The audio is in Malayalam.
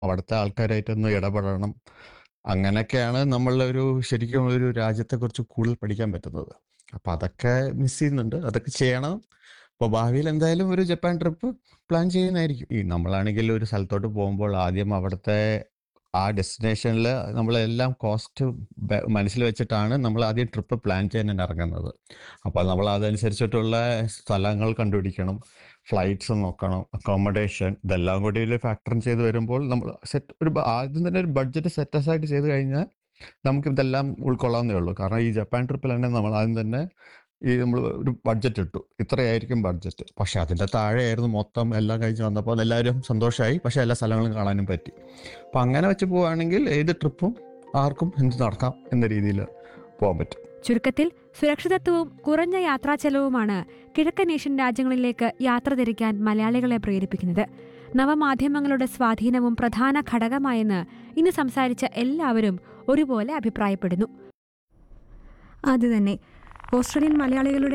അവിടുത്തെ ആൾക്കാരായിട്ടൊന്ന് ഇടപെടണം അങ്ങനെയൊക്കെയാണ് നമ്മളൊരു ശരിക്കും ഒരു രാജ്യത്തെക്കുറിച്ച് കൂടുതൽ പഠിക്കാൻ പറ്റുന്നത് അപ്പൊ അതൊക്കെ മിസ് ചെയ്യുന്നുണ്ട് അതൊക്കെ ചെയ്യണം അപ്പോൾ ഭാവിയിൽ എന്തായാലും ഒരു ജപ്പാൻ ട്രിപ്പ് പ്ലാൻ ചെയ്യുന്നതായിരിക്കും ഈ നമ്മളാണെങ്കിൽ ഒരു സ്ഥലത്തോട്ട് പോകുമ്പോൾ ആദ്യം അവിടുത്തെ ആ ഡെസ്റ്റിനേഷനിൽ നമ്മളെല്ലാം കോസ്റ്റ് മനസ്സിൽ വെച്ചിട്ടാണ് നമ്മൾ ആദ്യം ട്രിപ്പ് പ്ലാൻ ചെയ്യാൻ ഇറങ്ങുന്നത് അപ്പോൾ നമ്മൾ അതനുസരിച്ചിട്ടുള്ള സ്ഥലങ്ങൾ കണ്ടുപിടിക്കണം ഫ്ലൈറ്റ്സ് നോക്കണം അക്കോമഡേഷൻ ഇതെല്ലാം കൂടി ഒരു ഫാക്ടർ ചെയ്ത് വരുമ്പോൾ നമ്മൾ സെറ്റ് ഒരു ബ- ആദ്യം തന്നെ ഒരു ബഡ്ജറ്റ് സെറ്റ് അസൈഡ് ചെയ്ത് കഴിഞ്ഞാൽ നമുക്ക് ഇതെല്ലാം ഉൾക്കൊള്ളാവുന്നേ ഉള്ളൂ കാരണം ഈ ജപ്പാൻ ട്രിപ്പിൽ തന്നെ നമ്മൾ ആദ്യം തന്നെ ഈ നമ്മൾ ഒരു ബഡ്ജറ്റ് ഇട്ടു ഇത്രയായിരിക്കും ബഡ്ജറ്റ് പക്ഷെ അതിൻ്റെ താഴെയായിരുന്നു മൊത്തം എല്ലാം കഴിച്ച് വന്നപ്പോൾ എല്ലാവരും സന്തോഷമായി പക്ഷെ എല്ലാ സ്ഥലങ്ങളും കാണാനും പറ്റി അപ്പം അങ്ങനെ വെച്ച് പോവുകയാണെങ്കിൽ ഏത് ട്രിപ്പും ആർക്കും എന്ത് നടക്കാം എന്ന രീതിയിൽ പോകാൻ പറ്റും ചുരുക്കത്തിൽ സുരക്ഷിതത്വവും കുറഞ്ഞ യാത്രാ ചെലവുമാണ് കിഴക്കൻ ഏഷ്യൻ രാജ്യങ്ങളിലേക്ക് യാത്ര തിരിക്കാൻ മലയാളികളെ പ്രേരിപ്പിക്കുന്നത് നവമാധ്യമങ്ങളുടെ സ്വാധീനവും പ്രധാന ഘടകമായെന്ന് ഇന്ന് സംസാരിച്ച എല്ലാവരും ഒരുപോലെ അഭിപ്രായപ്പെടുന്നു അത് തന്നെ ഓസ്ട്രേലിയൻ മലയാളികളുടെ